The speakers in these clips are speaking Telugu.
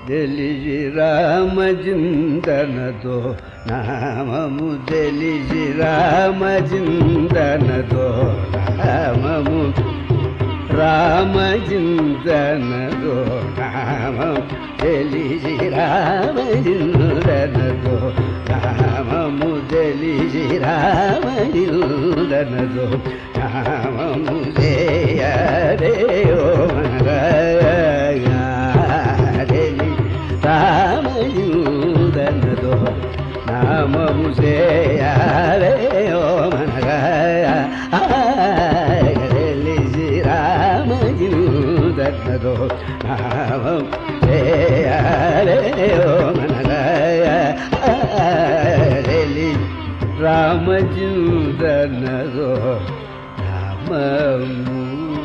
తెలిసి రామచింతనతో నామము తెలిసి రామచింతనతో నామము రామచింతనతో నామం తెలిసి రామచింతనతో నామము తెలిసి రామచింతనతో నామము చేయరే ఓ మనగాలి రామయూదనదో నామము చేయరే ఓ మనగా తెలిసి రామయూదనదో నామం చేయరే ఓ మనగా తెలి రామజూదనదో నామము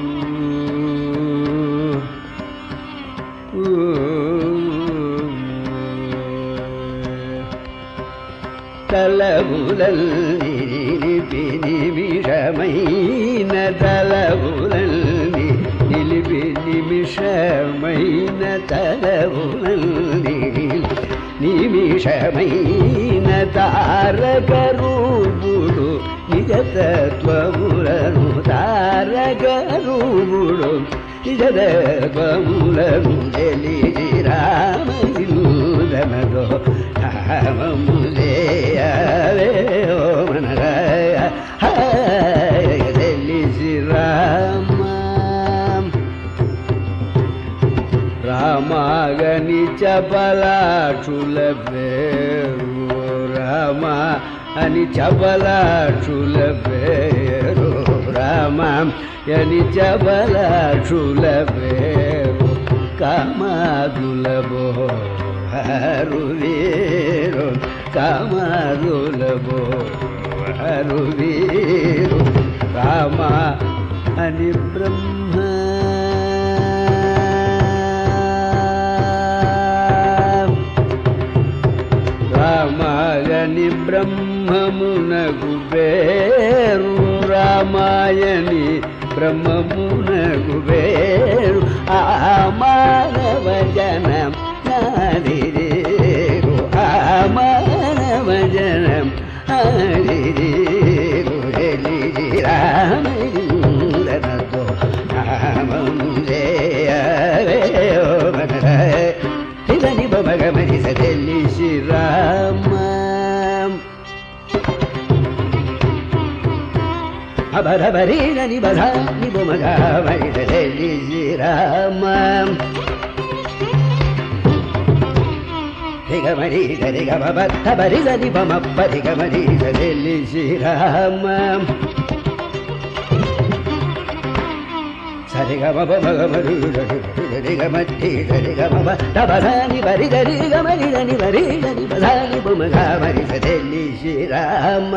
తలబులల్ని నిలిపి నిమిషమైన తలబులల్ని నిలిపి నిమిషమైన తలబులల్ని నిమిషమైన తారకరూపుడు నిజతత్వములను తారకరూపుడు నిజతత్వములను తెలిసి రామజిలుదనదో నామము చేయవే ఓ మనరాయ తెలిసి రామ రామాగని చపలాక్షుల పేరు రామ అని చపలాక్షుల పేరు రామ అని చపలాక్షుల పేరు కామాదుల బోహరు వీరు కామాదుల బోహరు వీరు రామ అని బ్రహ్మ రామాయని బ్రహ్మమునకు పేరు రామాయని బ్రహ్మమునకు పేరు ఆ మానవ జనం నాదిరేరు ఆ మానవ జనం నాదిరేరు తెలిసి రామయూరనతో నామము చేయరే ఓ మనరాయ ఇదని బమగమని తెలిసి రామ అబరబరీని బధాని బొమగమని తెలిసి రామ దిగమరి గరి గమ బత్త బరి గని బమప్ప దిగమరి తెలిసి రామ సరిగమ బమగమరు గమట్టి గరిగమ తబధాని బరి గరి గమరి గని బరి గని బధాని బొమగమరి తెలిసి రామ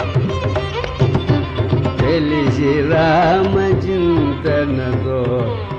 తెలిసి రామ చింతనతో